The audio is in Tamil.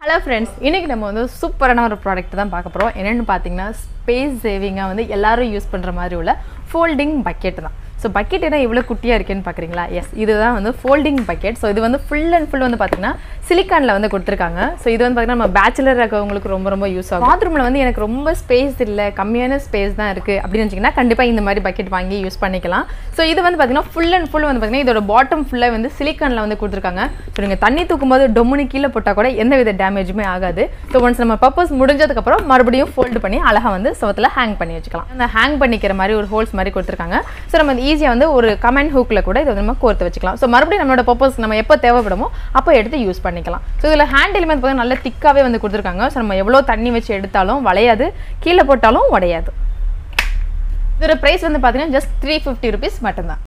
ஹலோ ஃப்ரெண்ட்ஸ் இன்றைக்கி நம்ம வந்து சூப்பரான ஒரு ப்ராடக்ட் தான் பார்க்க போகிறோம் என்னென்னு பார்த்தீங்கன்னா ஸ்பேஸ் சேவிங்காக வந்து எல்லாரும் யூஸ் பண்ணுற மாதிரி உள்ள ஃபோல்டிங் பக்கெட் தான் ஸோ பக்கெட் என்ன இவ்வளோ குட்டியாக இருக்கேன்னு பார்க்குறீங்களா எஸ் இதுதான் வந்து ஃபோல்டிங் பக்கெட் ஸோ இது வந்து ஃபுல் அண்ட் ஃபுல் வந்து பார்த்தீங்கன்னா சிலிக்கானில் வந்து கொடுத்துருக்காங்க ஸோ இது வந்து பார்த்தீங்கன்னா நம்ம பேச்சுலர் இருக்கவங்களுக்கு ரொம்ப ரொம்ப யூஸ் ஆகும் பாத்ரூமில் வந்து எனக்கு ரொம்ப ஸ்பேஸ் இல்லை கம்மியான ஸ்பேஸ் தான் இருக்குது அப்படின்னு வச்சிங்கன்னா கண்டிப்பாக இந்த மாதிரி பக்கெட் வாங்கி யூஸ் பண்ணிக்கலாம் ஸோ இது வந்து பார்த்தீங்கன்னா ஃபுல் அண்ட் ஃபுல் வந்து பார்த்தீங்கன்னா இதோட பாட்டம் ஃபுல்லாக வந்து சிலிக்கானில் வந்து கொடுத்துருக்காங்க ஸோ நீங்கள் தண்ணி தூக்கும்போது டொம்முனு கீழே போட்டால் கூட எந்த வித டேமேஜுமே ஆகாது ஸோ ஒன்ஸ் நம்ம பர்பஸ் முடிஞ்சதுக்கப்புறம் மறுபடியும் ஃபோல்டு பண்ணி அழகாக வந்து சுவத்தில் ஹேங் பண்ணி வச்சுக்கலாம் அந்த ஹேங் பண்ணிக்கிற மாதிரி ஒரு ஹோல்ஸ் மாதிரி கொடுத்துருக்காங்க ஸோ நம்ம ஈஸியாக வந்து ஒரு கமெண்ட் ஹூக்கில் கூட இதை வந்து நம்ம கோர்த்து வச்சுக்கலாம் ஸோ மறுபடியும் நம்மளோட பர்பஸ் நம்ம எப்போ தேவைப்படுமோ அப்போ எடுத்து யூஸ் பண்ணிக்கலாம் ஸோ இதில் ஹேண்ட் எலிமெண்ட் பார்த்தீங்கன்னா நல்ல திக்காகவே வந்து கொடுத்துருக்காங்க ஸோ நம்ம எவ்வளோ தண்ணி வச்சு எடுத்தாலும் வளையாது கீழே போட்டாலும் உடையாது இதோட ப்ரைஸ் வந்து பார்த்தீங்கன்னா ஜஸ்ட் த்ரீ ஃபிஃப்டி ருபீஸ் மட்டும்தான்